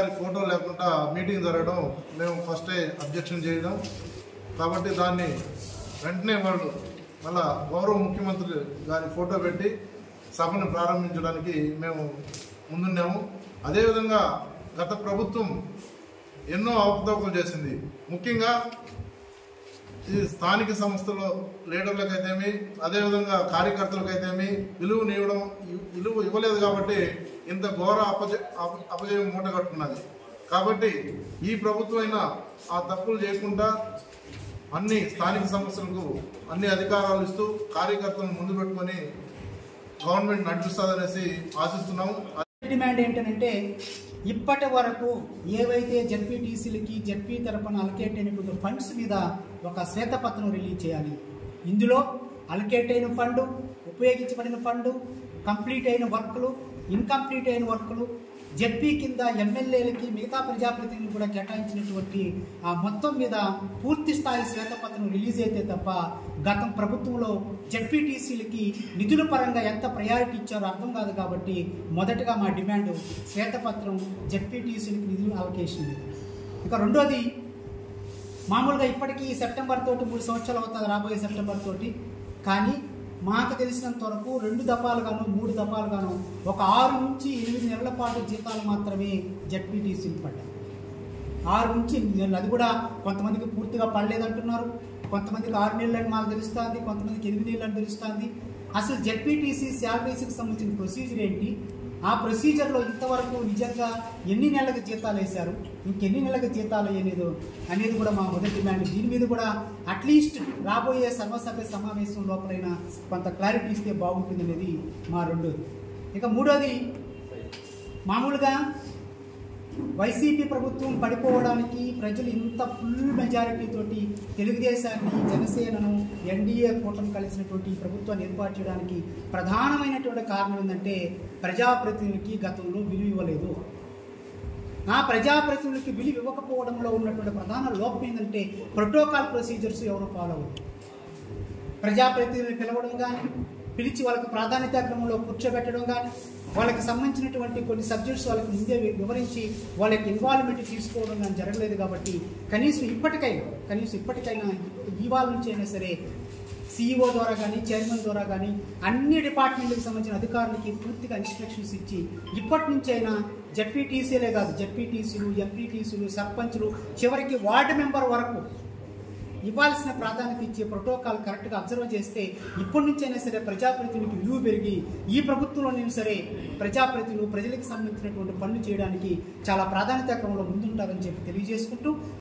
గారి ఫోటో లేకుండా మీటింగ్ జరగడం మేము ఫస్టే అబ్జెక్షన్ చేయడం కాబట్టి దాన్ని వెంటనే వాళ్ళు మళ్ళా గౌరవ ముఖ్యమంత్రి గారి ఫోటో పెట్టి సభను ప్రారంభించడానికి మేము ముందున్నాము అదేవిధంగా గత ప్రభుత్వం ఎన్నో అవకతవకలు చేసింది ముఖ్యంగా ఈ స్థానిక సంస్థలో లీడర్లకైతేమి అదేవిధంగా కార్యకర్తలకైతేమి విలువను ఇవ్వడం విలువ ఇవ్వలేదు కాబట్టి ఇంత ఘోర అపజ అప- అపజయం మూట కట్టుకున్నది కాబట్టి ఈ ప్రభుత్వం అయినా ఆ తప్పులు చేయకుండా అన్ని స్థానిక సంస్థలకు అన్ని అధికారాలు ఇస్తూ కార్యకర్తలను ముందు పెట్టుకొని గవర్నమెంట్ నడిపిస్తుందనేసి ఆశిస్తున్నాము డిమాండ్ ఏంటంటే ఇప్పటి వరకు ఏవైతే జడ్పీటీసీలకి జడ్పీ తరపున అలకేట్ అయినటువంటి ఫండ్స్ మీద ఒక శ్వేతపత్రం రిలీజ్ చేయాలి ఇందులో అలకేట్ అయిన ఫండ్ ఉపయోగించబడిన ఫండ్ కంప్లీట్ అయిన వర్క్లు ఇన్కంప్లీట్ అయిన వర్క్లు జడ్పీ కింద ఎమ్మెల్యేలకి మిగతా ప్రజాప్రతినిధులు కూడా కేటాయించినటువంటి ఆ మొత్తం మీద పూర్తి స్థాయి శ్వేతపత్రం రిలీజ్ అయితే తప్ప గతం ప్రభుత్వంలో జడ్పీటీసీలకి నిధుల పరంగా ఎంత ప్రయారిటీ ఇచ్చారో అర్థం కాదు కాబట్టి మొదటగా మా డిమాండ్ శ్వేతపత్రం జడ్పీటీసీలకి నిధులు అలొకేషన్ మీద. ఇక రెండోది మామూలుగా ఇప్పటికీ సెప్టెంబర్ తోటి మూడు సంవత్సరాలు అవుతుంది రాబోయే సెప్టెంబర్ తోటి కానీ మాకు తెలిసినంత వరకు రెండు దఫాలుగాను మూడు దఫాలుగాను ఒక ఆరు నుంచి ఎనిమిది నెలల పాటు జీతాలు మాత్రమే జడ్పీటీసీలు పడ్డాయి ఆరు నుంచి ఎనిమిది నెలలు అది కూడా కొంతమందికి పూర్తిగా పడలేదంటున్నారు కొంతమందికి ఆరు నెలలు అని మాకు తెలుస్తుంది కొంతమందికి ఎనిమిది నెలలు అని తెలుస్తుంది అసలు జెడ్పీటీసీ శాలరీస్కి సంబంధించిన ప్రొసీజర్ ఏంటి ఆ ప్రొసీజర్లో ఇంతవరకు నిజంగా ఎన్ని నెలలకు జీతాలు వేశారు ఇంకెన్ని నెలలకు జీతాలు వేయలేదు అనేది కూడా మా మొదటి డిమాండ్ దీని మీద కూడా అట్లీస్ట్ రాబోయే సర్వసభ్య సమావేశం లోపలైనా కొంత క్లారిటీ ఇస్తే బాగుంటుంది అనేది మా రెండోది ఇక మూడోది మామూలుగా వైసీపీ ప్రభుత్వం పడిపోవడానికి ప్రజలు ఇంత ఫుల్ మెజారిటీ తోటి తెలుగుదేశాన్ని జనసేనను ఎన్డీఏ కూటమి కలిసినటువంటి ఈ ప్రభుత్వాన్ని ఏర్పాటు చేయడానికి ప్రధానమైనటువంటి కారణం ఏంటంటే ప్రజాప్రతినిధులకి గతంలో విలువ ఇవ్వలేదు ఆ ప్రజాప్రతినిధులకి విలువ ఇవ్వకపోవడంలో ఉన్నటువంటి ప్రధాన లోపం ఏంటంటే ప్రోటోకాల్ ప్రొసీజర్స్ ఎవరు ఫాలో అవ్వరు ప్రజాప్రతినిధులు పిలవడం కానీ పిలిచి వాళ్ళకి ప్రాధాన్యత క్రమంలో కూర్చోబెట్టడం కానీ వాళ్ళకి సంబంధించినటువంటి కొన్ని సబ్జెక్ట్స్ వాళ్ళకి ముందే వి- వివరించి వాళ్ళకి ఇన్వాల్వ్మెంట్ తీసుకోవడం కానీ జరగలేదు కాబట్టి కనీసం ఇప్పటికైనా కనీసం ఇప్పటికైనా ఇవాళ నుంచి అయినా సరే సీఈఓ ద్వారా కానీ చైర్మన్ ద్వారా కానీ అన్ని డిపార్ట్మెంట్లకు సంబంధించిన అధికారులకి పూర్తిగా ఇన్స్ట్రక్షన్స్ ఇచ్చి ఇప్పటి నుంచి అయినా జడ్పీటీసీలే కాదు జడ్పీటీసీలు ఎంపీటీసీలు సర్పంచ్లు చివరికి వార్డు మెంబర్ వరకు ఇవ్వాల్సిన ప్రాధాన్యత ఇచ్చే ప్రోటోకాల్ కరెక్ట్గా అబ్జర్వ్ చేస్తే ఇప్పటి నుంచైనా సరే ప్రజాప్రతినిధులకు విలువ పెరిగి ఈ ప్రభుత్వంలోనైనా సరే ప్రజాప్రతినిధులు ప్రజలకు సంబంధించినటువంటి పనులు చేయడానికి చాలా ప్రాధాన్యత క్రమంలో ముందుంటారని చెప్పి తెలియజేసుకుంటూ